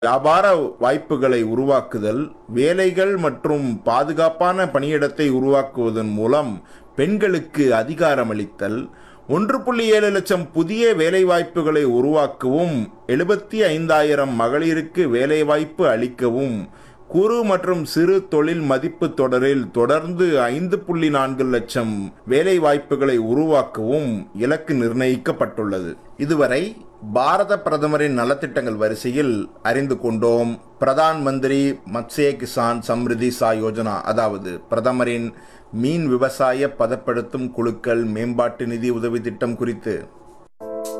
வியாபார வாய்ப்புகளை உருவாக்குதல் வேலைகள் மற்றும் பாதுகாப்பான பணியிடத்தை உருவாக்குவதன் மூலம் பெண்களுக்கு அதிகாரமளித்தல் ஒன்று புள்ளி ஏழு லட்சம் புதிய வேலைவாய்ப்புகளை உருவாக்கவும் எழுபத்தி ஐந்தாயிரம் மகளிருக்கு வேலைவாய்ப்பு அளிக்கவும் குறு மற்றும் சிறு தொழில் மதிப்பு தொடரில் தொடர்ந்து ஐந்து புள்ளி நான்கு லட்சம் வேலை வாய்ப்புகளை உருவாக்கவும் இலக்கு நிர்ணயிக்கப்பட்டுள்ளது இதுவரை பாரத பிரதமரின் நலத்திட்டங்கள் வரிசையில் அறிந்து கொண்டோம் பிரதான் மந்திரி மத்ஸ்ய கிசான் சம்ரிதி சா யோஜனா அதாவது பிரதமரின் மீன் விவசாய பதப்படுத்தும் குழுக்கள் மேம்பாட்டு நிதி உதவி திட்டம் குறித்து